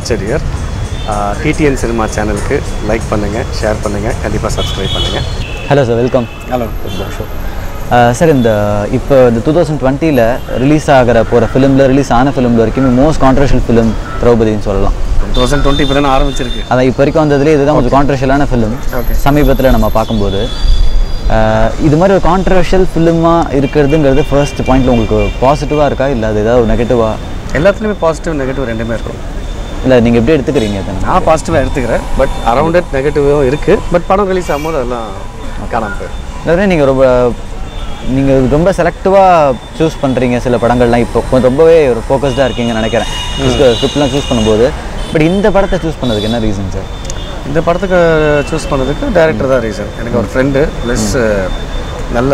Richard இயர் DTN cinema சேனலுக்கு like பண்ணுங்கள் ஷேர் பண்ணுங்கள் கண்டிப்பாக சப்ஸ்கிரைப் பண்ணுங்கள் hello sir welcome hello show sir இந்த இப்போ இந்த டூ தௌசண்ட் டுவெண்ட்டியில் ரிலீஸ் ஆகிற போகிற ஃபிலிமில் ரிலீஸ் ஆன ஃபிலிமில் வரைக்கும் மோஸ்ட் கான்ட்ரவர்ஷியல் ஃபிலிம் திரௌபதின்னு சொல்லலாம் டூ தௌசண்ட் டுவெண்ட்டி இப்போ தானே ஆரம்பிச்சிருக்கு அதான் இப்போ வரைக்கும் வந்ததுலேயே இதுதான் கொஞ்சம் கான்ட்ரவர்ஷியலான ஃபிலிம் Okay. சமீபத்தில் நம்ம பார்க்கும்போது அஹ், இது மாதிரி ஒரு கான்ட்ரவர்ஷியல் ஃபிலிமாக இருக்கிறதுங்கிறது ஃபர்ஸ்ட் பாயிண்ட்டில் உங்களுக்கு பாசிட்டிவாக இருக்கா இல்லை அது ஏதாவது நெகட்டிவாக எல்லாத்துலேயுமே பாசிட்டிவ் நெகட்டிவ் ரெண்டுமே இருக்கும் இல்லை நீங்கள் எப்படி எடுத்துக்கிறீங்க அதை நான் பாசிட்டிவாக எடுத்துக்கிறேன் பட் அரௌண்டட் நெகட்டிவும் இருக்குது பட் படம் ரிலீஸ் ஆகும்போது அதெல்லாம் காணாமல் போயிடும் அதாவது நீங்கள் ரொம்ப நீங்கள் ரொம்ப செலக்டிவாக சூஸ் பண்ணுறீங்க சில படங்கள்லாம் இப்போ கொஞ்சம் ரொம்பவே ஒரு ஃபோக்கஸ்டாக இருக்கீங்கன்னு நினைக்கிறேன் ஸ்கிரிப்ட்லாம் சூஸ் பண்ணும்போது பட் இந்த படத்தை சூஸ் பண்ணதுக்கு என்ன ரீசன் சார் இந்த படத்துக்கு சூஸ் பண்ணதுக்கு டைரக்டர் தான் ரீசன் எனக்கு ஒரு ஃப்ரெண்டு ப்ளஸ் நல்ல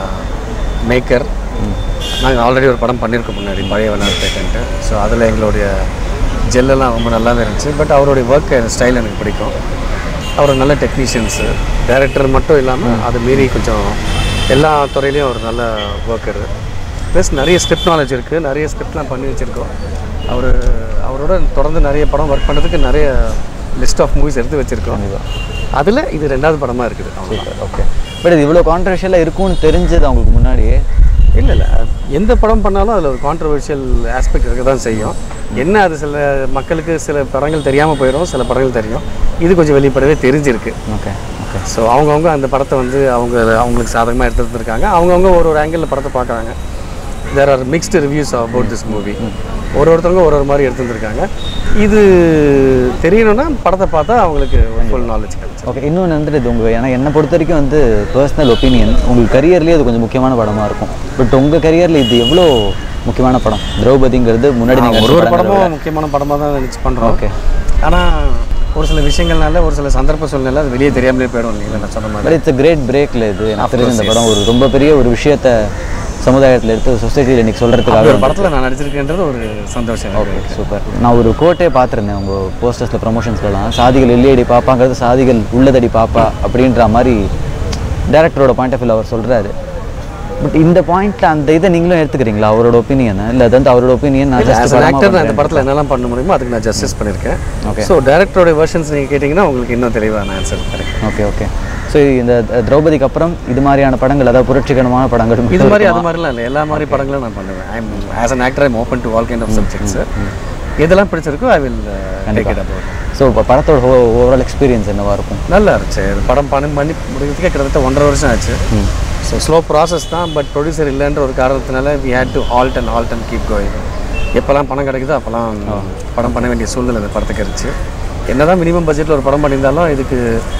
மேக்கர் நாங்கள் ஆல்ரெடி ஒரு படம் பண்ணியிருக்கோம் முன்னாடி பழைய வண்ணார்பேட்டன்ட்டு ஸோ அதில் எங்களுடைய ஜெல்லெல்லாம் ரொம்ப நல்லாவே இருந்துச்சு பட் அவருடைய ஒர்க் ஸ்டைல் எனக்கு பிடிக்கும் அவர் நல்ல டெக்னீஷியன்ஸு டைரக்டர் மட்டும் இல்லாமல் அதை மீறி கொஞ்சம் எல்லா துறையிலையும் ஒரு நல்ல ஒர்க்கர் ப்ளஸ் நிறைய ஸ்கிரிப்ட் நாலேஜ் இருக்குது நிறைய ஸ்கிரிப்ட்லாம் பண்ணி வச்சுருக்கோம் அவர் அவரோட தொடர்ந்து நிறைய படம் ஒர்க் பண்ணுறதுக்கு நிறைய லிஸ்ட் ஆஃப் மூவிஸ் எடுத்து வச்சுருக்கோம் அதில் இது ரெண்டாவது படமாக இருக்குது அவ்வளோதான் ஓகே பட் இது இவ்வளோ கான்ட்ரவர்ஷியலாக இருக்கும்னு தெரிஞ்சது அவங்களுக்கு முன்னாடியே இல்லை இல்லை எந்த படம் பண்ணாலும் அதில் ஒரு கான்ட்ரவர்ஷியல் ஆஸ்பெக்ட் இருக்க தான் செய்யும் என்ன அது சில மக்களுக்கு சில படங்கள் தெரியாமல் போயிடும் சில படங்கள் தெரியும் இது கொஞ்சம் வெளிப்படவே தெரிஞ்சிருக்கு ஓகே ஓகே ஸோ அவங்கவுங்க அந்த படத்தை வந்து அவங்க அவங்களுக்கு சாதகமாக எடுத்துருந்துருக்காங்க அவங்கவுங்க ஒரு ஒரு ஆங்கிளில் படத்தை பார்க்குறாங்க there are mixed reviews about this movie ஒரு ஒருத்தவங்க ஒரு ஒரு மாதிரி எடுத்துருந்துருக்காங்க இது தெரியணும்னா படத்தை பார்த்தா அவங்களுக்கு ஃபுல் நாலேஜ் கிடைச்சு ஓகே இன்னொன்று வந்துட்டு இது உங்கள் ஏன்னா என்னை பொறுத்த வரைக்கும் வந்து பர்சனல் ஒப்பீனியன் உங்கள் கரியர்லேயே அது கொஞ்சம் முக்கியமான படமாக இருக்கும் பட் உங்கள் கரியரில் இது எவ்வளோ முக்கியமான படம் திரௌபதிங்கிறது முன்னாடி நீங்கள் ஒரு ஒரு படமும் முக்கியமான படமாக தான் நினச்சி பண்ணுறோம் ஓகே ஆனால் ஒரு சில விஷயங்கள்னால ஒரு சில சந்தர்ப்ப சூழ்நிலை அது வெளியே தெரியாமலே போயிடும் இல்லைங்களா நான் சொன்ன மாதிரி பட் இட்ஸ் கிரேட் பிரேக்கில் இது எனக்கு தெரிஞ்ச இந்த படம் ஒரு ரொம்ப பெரிய ஒரு விஷயத்த சமுதாயத்தில் எடுத்து சொசைட்டியில் இன்னைக்கு அப்படி சொல்கிறதுக்காக ஒரு படத்தில் நான் நடிச்சிருக்கேன்றது ஒரு சந்தோஷம் எனக்கு. சூப்பர் நான் ஒரு கோட்டே பார்த்துருந்தேன் உங்கள் போஸ்டர்ஸில் ப்ரமோஷன்ஸ்லாம் சாதிகள் இல்லையடி பாப்பாங்கிறது சாதிகள் உள்ளதடி பாப்பா அப்படின்ற மாதிரி டேரக்டரோட பாயிண்ட் ஆஃப் வியூ அவர் சொல்கிறாரு பட் இந்த பாயிண்ட்ல அந்த இதை நீங்களும் எடுத்துக்கிறீங்களா அவரோட ஒப்பீனியன் இல்லை அது வந்து அவரோட ஒப்பீனியன் நான் As ஜஸ்ட் an actor நான் இந்த படத்தில் என்னெல்லாம் பண்ண முடியுமோ அதுக்கு நான் ஜஸ்டிஸ் பண்ணியிருக்கேன் Okay. ஸோ டேரக்டரோட வெர்ஷன்ஸ் நீங்கள் கேட்டிங்கன்னா உங்களுக்கு இன்னும் தெளிவான ஆன்சர் கிடைக்கும் ஓகே ஓகே ஸோ இந்த அஹ், திரௌபதிக்கு அப்புறம் இது மாதிரியான படங்கள் அதாவது புரட்சிகரமான படங்கள் இது மாதிரி அது மாதிரிலாம் இல்லை எல்லா மாதிரி படங்களும் நான் பண்ணுவேன் I'm as an actor I'm open to all kind of subjects எதெல்லாம் பிடிச்சிருக்கோ I will take it about so இப்போ படத்தோட ஓவரால் எக்ஸ்பீரியன்ஸ் என்னவா இருக்கும் நல்லா இருந்துச்சு இது படம் பண்ணி பண்ணி முடிக்கிறதுக்கே கிட்டத்தட்ட ஒன்றரை வருஷம் ஆச்சு ஸோ ஸ்லோ ப்ராசஸ் தான் பட் ப்ரொடியூசர் இல்லைன்ற ஒரு காரணத்தினால we had to halt and halt and keep going எப்போல்லாம் பணம் கிடைக்குதோ அப்போல்லாம் படம் பண்ண வேண்டிய சூழ்நிலை இந்த படத்துக்கு இருந்துச்சு என்னதான் மினிமம் பட்ஜெட்டில் ஒரு படம் பண்ணியிருந்தாலும் இதுக்கு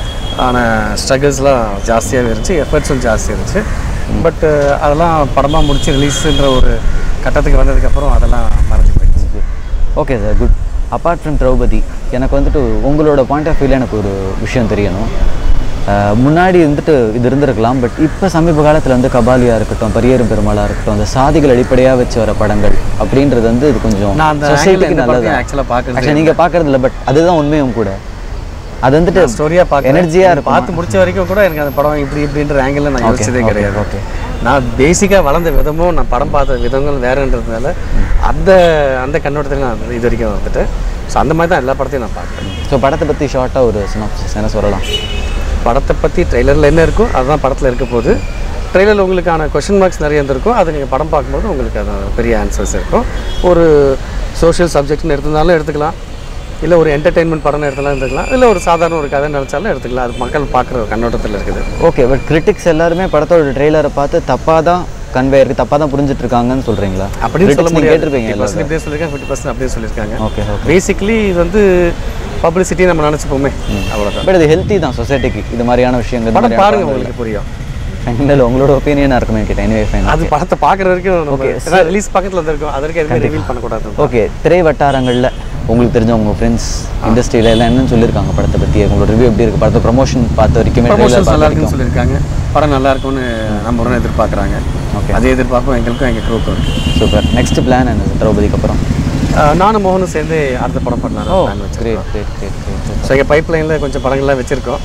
ஆன ஸ்ட்ரகிள்ஸ்லாம் ஜாஸ்தியாகவே இருந்துச்சு எஃபர்ட்ஸும் ஜாஸ்தி இருந்துச்சு பட் அதெல்லாம் படமாக முடிச்சு ரிலீஸுன்ற ஒரு கட்டத்துக்கு வந்ததுக்கப்புறம் அதெல்லாம் மறைஞ்சு போயிடுச்சு okay sir good apart from Draupathi எனக்கு வந்துட்டு உங்களோட பாயிண்ட் ஆஃப் வியூவில் எனக்கு ஒரு விஷயம் தெரியணும் அஹ், முன்னாடி வந்துட்டு இது இருந்திருக்கலாம் பட் இப்போ சமீப காலத்தில் வந்து கபாலியாக இருக்கட்டும் பரியேறும் பெருமாளாக இருக்கட்டும் அந்த சாதிகள் அடிப்படையாக வச்சு வர படங்கள் அப்படின்றது வந்து இது கொஞ்சம் நான் அந்த சொசைட்டிக்கு angle-ல இந்த நல்லது படத்தையும் actually பார்க்கறது ஆக்சுவலாக நீங்கள் பார்க்கறது இல்லை பட் அதுதான் உண்மையும் கூட அது வந்துட்டு ஸ்டோரியாக பார்க்க எனர்ஜியாக இருக்கும் பார்த்து முடிச்ச வரைக்கும் கூட எனக்கு அந்த படம் இப்படி இப்படின்ற ஆங்கிளில் நான் யோசிச்சதே okay, கிடையாது okay. நான் பேசிக்காக வளர்ந்த விதமும் நான் படம் பார்த்த விதங்கள் வேறுன்றதுனால அந்த அந்த கண்ணோட்டத்தில் நான் இது வரைக்கும் வந்துட்டேன் ஸோ அந்த மாதிரி தான் எல்லா படத்தையும் நான் பார்க்குறேன் ஸோ படத்தை பற்றி ஷார்ட்டாக ஒரு சினாப்சிஸ் என்ன சொல்லலாம் படத்தை பற்றி ட்ரெய்லரில் என்ன இருக்கோ அதுதான் படத்தில் இருக்க போகுது ட்ரெய்லரில் உங்களுக்கான கொஷின் மார்க்ஸ் நிறைய இருந்திருக்கும் அது நீங்கள் படம் பார்க்கும்போது உங்களுக்கு அது பெரிய ஆன்சர்ஸ் இருக்கும் ஒரு சோஷியல் சப்ஜெக்ட்னு எடுத்திருந்தாலும் எடுத்துக்கலாம் இல்லை ஒரு என்டர்டெயின்மெண்ட் படம்னு எடுத்தாலும் எடுத்துக்கலாம் இல்லை ஒரு சாதாரண ஒரு கதை நினச்சாலும் எடுத்துக்கலாம் அது மக்கள் பார்க்குற ஒரு கண்ணோட்டத்தில் இருக்குது ஓகே பட் கிரிட்டிக்ஸ் எல்லாருமே படத்தோட ட்ரெய்லரை பார்த்து தப்பாக தான் கன்வே இருக்கு தப்பாக தான் புரிஞ்சுட்டு இருக்காங்கன்னு சொல்கிறீங்களா அப்படின்னு சொல்ல முடியாது கேட்டிருப்பீங்க ஃபிஃப்டி பர்சன்ட் இப்படியே சொல்லியிருக்காங்க ஃபிஃப்டி பர்சன்ட் அப்படியே சொல்லியிருக்காங்க ஓகே ஓகே பேசிக்கலி இது வந்து பப்ளிசிட்டி நம்ம நினச்சிப்போமே அவ்வளோதான் பட் இது ஹெல்த்தி தான் சொசைட்டிக்கு இது மாதிரியான விஷயங்கள் படம் பாருங்க உங்களுக்கு புரியும் ஃபைனல் உங்களோட ஒப்பீனியனாக இருக்குமே கேட்டேன் எனிவே ஃபைன் அது படத்தை பார்க்குற வரைக்கும் நம்ம ரிலீஸ் பக்கத்தில் வந்திருக்கும் அது வரைக்கும் எதுவுமே ரிவீல் பண்ணக்கூடாது ஓகே திரை வட்டாரங்களில் உங்களுக்கு தெரிஞ்ச உங்கள் ஃப்ரெண்ட்ஸ் இண்டஸ்ட்ரியில் எல்லாம் என்னன்னு சொல்லியிருக்காங்க படத்தை பற்றி உங்களோட ரிவ்யூ எப்படி இருக்குது படத்தை ப்ரொமோஷன் பார்த்த வரைக்குமே trailer ப்ரமோஷன்ஸ் பார்த்த நல்லா வரைக்கும் இருக்குன்னு சொல்லியிருக்காங்க படம் நல்லா இருக்கும்னு நம்ம உடனே எதிர்பார்க்குறாங்க Okay. அதே எதிர்பார்ப்பும் எங்களுக்கும் எங்கள் க்ரூக்கும் இருக்கு சூப்பர் நெக்ஸ்ட் பிளான் என்ன திரௌபதிக்கு அப்புறம் ஆஹ் நானும் மோகனும் சேர்ந்து அடுத்த படம் பண்ணலாம் ஓ பிளான் வச்சு great great great great so எங்கள் பைப் லைனில் கொஞ்சம் படங்கள்லாம் வச்சுருக்கோம்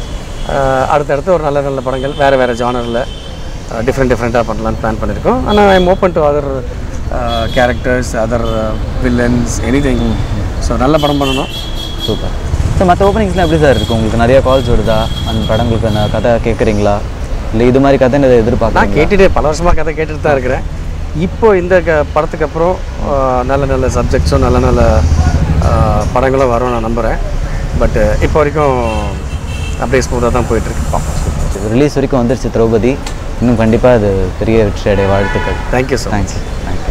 அடுத்தடுத்து ஒரு நல்ல நல்ல படங்கள் வேறு வேறு ஜானரில் டிஃப்ரெண்ட் டிஃப்ரெண்ட்டாக பண்ணலாம்னு பிளான் பண்ணியிருக்கோம் ஆனால் I'm open to other characters other villains anything so நல்ல படம் பண்ணணும் சூப்பர் சார் மற்ற ஓப்பனிங்ஸ்லாம் எப்படி சார் இருக்குது உங்களுக்கு நிறைய கால்ஸ் வருதா அந்த படங்களுக்கு நான் கதை கேட்குறீங்களா இல்லை இது மாதிரி கதை எதை நான் எதிர்பார்க்குறேன் கேட்டுட்டு பல வருஷமாக கதை கேட்டுட்டு தான் இருக்கிறேன் இப்போ இந்த க படத்துக்கு அப்புறம் ஆஹ், நல்ல நல்ல சப்ஜெக்ட்ஸும் நல்ல நல்ல ஆஹ், படங்களும் வரும் நான் நம்புகிறேன் பட்டு இப்போ வரைக்கும் அப்படியே ஸ்மூத்தாக தான் போயிட்டுருக்கு பார்ப்போம் ரிலீஸ் வரைக்கும் வந்துருச்சு திரௌபதி இன்னும் கண்டிப்பாக அது பெரிய வெற்றி அடைய வாழ்த்துக்கள் தேங்க்யூ ஸோ தேங்க்ஸ் தேங்க்யூ